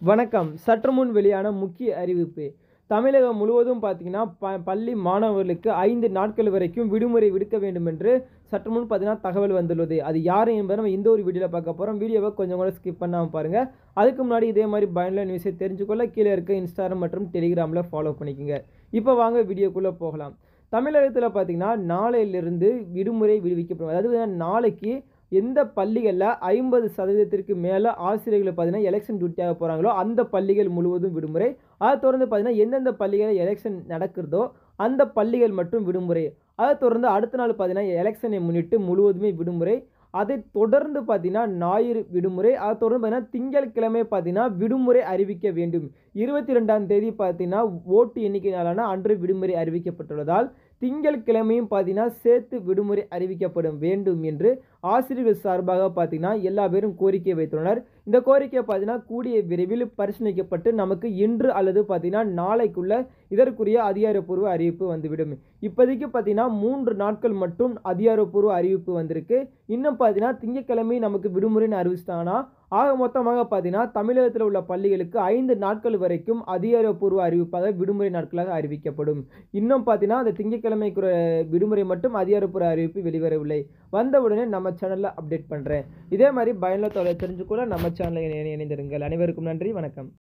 வணக்கம் சற்று முன் வெளியான முக்கிய அறிவிப்பு தமிழகம் முழுவதும் பார்த்தீங்கன்னா ப பள்ளி மாணவர்களுக்கு ஐந்து நாட்கள் வரைக்கும் விடுமுறை விடுக்க வேண்டும் என்று சற்று முன் பார்த்தீங்கன்னா தகவல் வந்துள்ளது அது யார் என்பதை நம்ம இந்த ஒரு வீடியோவில் பார்க்க போகிறோம் வீடியோவை கொஞ்சம் கூட ஸ்கிப் பண்ணாமல் பாருங்கள் அதுக்கு முன்னாடி இதே மாதிரி பயனுள்ள நியூஸை தெரிஞ்சுக்கொள்ள கீழே இருக்க இன்ஸ்டாகிராம் மற்றும் டெலிகிராமில் ஃபாலோ பண்ணிக்கோங்க இப்போ வாங்க வீடியோக்குள்ளே போகலாம் தமிழகத்தில் பார்த்தீங்கன்னா நாளையிலிருந்து விடுமுறை விடுவிக்கப்படும் அதாவது பார்த்தீங்கன்னா நாளைக்கு எந்த பள்ளிகளில் ஐம்பது சதவீதத்திற்கு மேலே ஆசிரியர்கள் பார்த்தீங்கன்னா எலெக்ஷன் டியூட்டியாக போகிறாங்களோ அந்த பள்ளிகள் முழுவதும் விடுமுறை அதை தொடர்ந்து பார்த்தீங்கன்னா எந்தெந்த பள்ளிகளில் எலெக்ஷன் நடக்கிறதோ அந்த பள்ளிகள் மட்டும் விடுமுறை அதை தொடர்ந்து அடுத்த நாள் பார்த்தீங்கன்னா எலெக்ஷனை முன்னிட்டு முழுவதுமே விடுமுறை அதை தொடர்ந்து பார்த்தீங்கன்னா ஞாயிறு விடுமுறை அதை தொடர்ந்து பார்த்தீங்கன்னா திங்கட்கிழமை பார்த்தீங்கன்னா விடுமுறை அறிவிக்க வேண்டும் இருபத்தி ரெண்டாம் தேதி பார்த்தீங்கன்னா ஓட்டு எண்ணிக்கை நாளான அன்று விடுமுறை அறிவிக்கப்பட்டுள்ளதால் திங்கட்கிழமையும் பார்த்தீங்கன்னா சேர்த்து விடுமுறை அறிவிக்கப்படும் வேண்டும் என்று ஆசிரியர்கள் சார்பாக பார்த்தீங்கன்னா எல்லா பேரும் கோரிக்கை வைத்துள்ளனர் இந்த கோரிக்கை பார்த்தீங்கன்னா கூடிய விரைவில் பரிசீலிக்கப்பட்டு நமக்கு இன்று அல்லது பார்த்தீங்கன்னா நாளைக்குள்ள இதற்குரிய அதிகாரப்பூர்வ அறிவிப்பு வந்துவிடும் இப்போதைக்கு பார்த்தீங்கன்னா மூன்று நாட்கள் மட்டும் அதிகாரப்பூர்வ அறிவிப்பு வந்திருக்கு இன்னும் பார்த்தீங்கன்னா திங்கட்கிழமை நமக்கு விடுமுறைன்னு அறிவிச்சிட்டாங்கன்னா ஆக மொத்தமாக பார்த்தீங்கன்னா தமிழகத்தில் உள்ள பள்ளிகளுக்கு ஐந்து நாட்கள் வரைக்கும் அதிகாரப்பூர்வ அறிவிப்பாக விடுமுறை நாட்களாக அறிவிக்கப்படும் இன்னும் பார்த்தீங்கன்னா அந்த திங்கட்கிழமைக்கு விடுமுறை மட்டும் அதிகாரப்பூர்வ அறிவிப்பு வெளிவரவில்லை வந்தவுடனே நம்ம சேனலில் அப்டேட் பண்ணுறேன் இதே மாதிரி பயனுள்ள தொலை தெரிஞ்சுக்கூட நம்ம சேனலில் இணைந்திருங்கள் அனைவருக்கும் நன்றி வணக்கம்